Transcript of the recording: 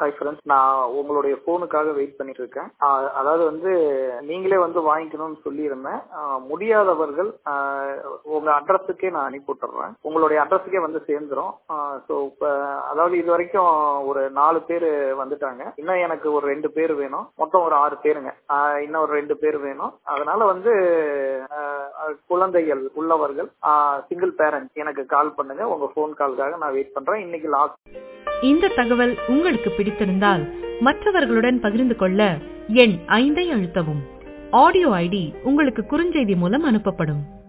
hi friends நான் உங்களுடைய ஃபோனுக்காக wait பண்ணிட்டு இருக்கேன் ஆஹ் அதாவது வந்து நீங்களே வந்து வாங்கிக்கணும்னு சொல்லியிருந்தேன் ஆஹ் முடியாதவர்கள் ஆஹ் உங்க அட்ரஸுக்கே நான் அனுப்பி விட்டுறேன் உங்களுடைய அட்ரஸுக்கே வந்து சேர்ந்துரும் ஸோ இப்போ அதாவது இது வரைக்கும் ஒரு நாலு பேர் வந்துட்டாங்க இன்னும் எனக்கு ஒரு ரெண்டு பேர் வேணும் மொத்தம் ஒரு ஆறு பேருங்க ஆஹ் இன்னும் ஒரு ரெண்டு பேர் வேணும் அதனால வந்து ஆஹ் குழந்தைகள் உள்ளவர்கள் சிங்கிள் பேரண்ட் எனக்கு கால் பண்ணுங்க உங்க ஃபோன் கால்காக நான் வெயிட் பண்றேன் இன்னைக்கு லாஸ்ட் இந்த தகவல் உங்களுக்கு பிடித்திருந்தால் மற்றவர்களுடன் பகிர்ந்து கொள்ள எண் ஐந்தை அழுத்தவும் ஆடியோ ஐடி உங்களுக்கு குறுஞ்செய்தி மூலம் அனுப்பப்படும்